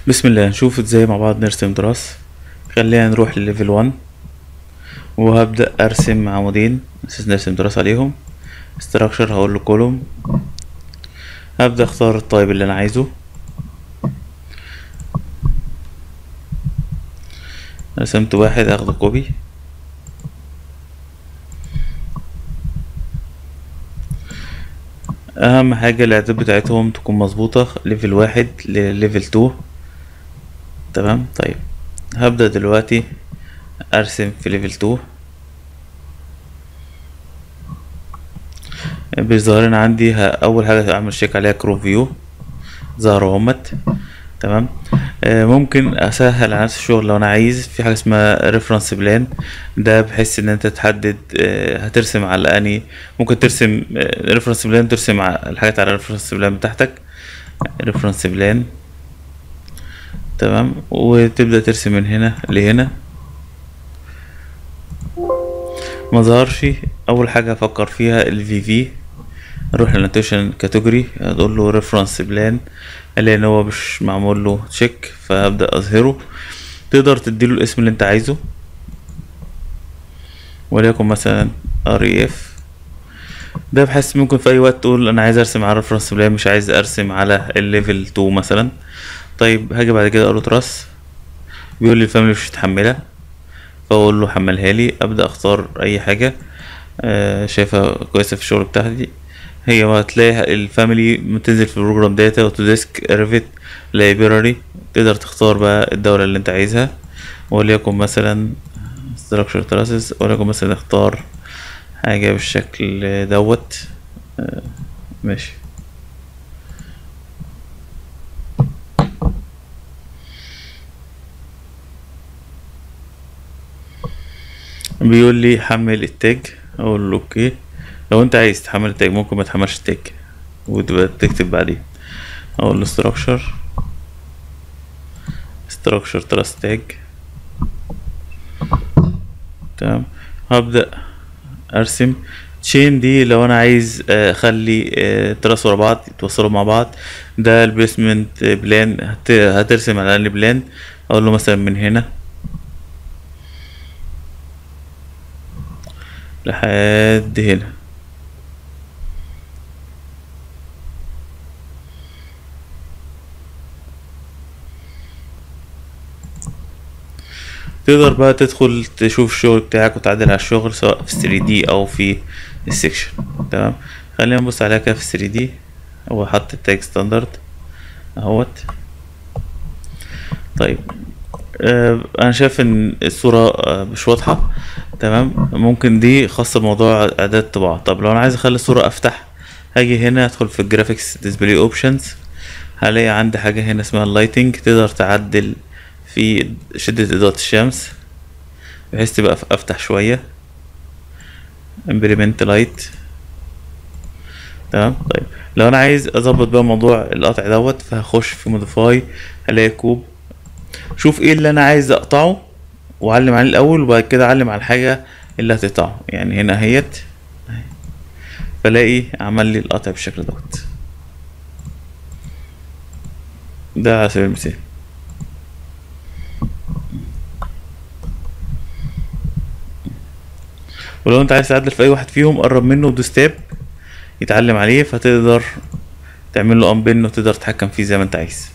بسم الله نشوف ازاي مع بعض نرسم تراس خلينا نروح لليفل 1 وهبدأ ارسم عمودين اساس نرسم تراس عليهم structure هقول له كولوم هبدأ اختار الطيب اللي انا عايزه رسمت واحد اخده كوبي اهم حاجة الاعداد بتاعتهم تكون مظبوطة ليفل واحد لليفل تو تمام طيب هبدأ دلوقتي ارسم في ليفل تو بيظهر لنا عندي ه- اول حاجة اعمل شيك عليها كروب فيو ظهروا همت تمام آه، ممكن اسهل على نفس الشغل لو انا عايز في حاجه اسمها ريفرنس بلان ده بحيث ان انت تحدد آه، هترسم على اني ممكن ترسم ريفرنس بلان ترسم ع- الحاجات على الريفرنس بلان بتاعتك ريفرنس بلان تمام وتبدا ترسم من هنا لهنا ما ظهرش اول حاجه افكر فيها الفي في اروح للنوتيشن كاتيجوري اقول له ريفرنس بلان الاقي ان هو مش معمول له تشيك فابدا اظهره تقدر تديله الاسم اللي انت عايزه وليكن مثلا ار اف ده بحيث ممكن في اي وقت تقول انا عايز ارسم على الريفرنس بلان مش عايز ارسم على الليفل 2 مثلا طيب هاجي بعد كده اقول له تراس بيقول لي الفاميلي مش متحمله فاقول له حملها لي ابدا اختار اي حاجه آه شايفها كويسه في الشغل بتاعتي هي هتلاقي الفاميلي بتنزل في البروجرام داتا اوتوديسك ريفت لايبراري تقدر تختار بقى الدولة اللي انت عايزها وليكن مثلا structure traces وليكن مثلا اختار حاجة بالشكل دوت آه، ماشي بيقول لي حمل التاج اقول له اوكي لو انت عايز تحمل التاج ممكن ما تحملش التاج وتبقى تكتب بعدين اقول له structure structure trust tag تمام هبدأ ارسم تشين دي لو انا عايز آه، اخلي آه، تراس ورا بعض يتوصلوا مع بعض ده البليسمنت بلان هت- هترسم على الاقل بلان اقول له مثلا من هنا لحد هنا تقدر بقى تدخل تشوف الشغل بتاعك وتعدل على الشغل سواء في 3D او في السكشن تمام خلينا نبص عليها كده في 3D هو حط التاج ستاندرد اهوت طيب آه انا شايف ان الصورة آه مش واضحة تمام ممكن دي خاصة بموضوع اعداد الطباعة طب لو انا عايز اخلي الصورة افتح هاجي هنا ادخل في الجرافيكس ديسبلاي اوبشنز هلاقي عندي حاجة هنا اسمها اللايتنج تقدر تعدل في شدة إضاءة الشمس بحيث تبقى ف- أفتح شوية امبلمنت لايت تمام طيب لو أنا عايز أظبط بقى موضوع القطع دوت فهخش في موديفاي هلاقي كوب شوف ايه اللي أنا عايز أقطعه وأعلم عليه الأول وبعد كده أعلم على الحاجة اللي هتقطعه يعني هنا اهيت أهي. فلاقي عمل لي القطع بالشكل دوت ده على سبيل المثال ولو انت عايز تعدل في اي واحد فيهم قرب منه ودوس تاب يتعلم عليه فتقدر تعمل له انبن وتقدر تتحكم فيه زي ما انت عايز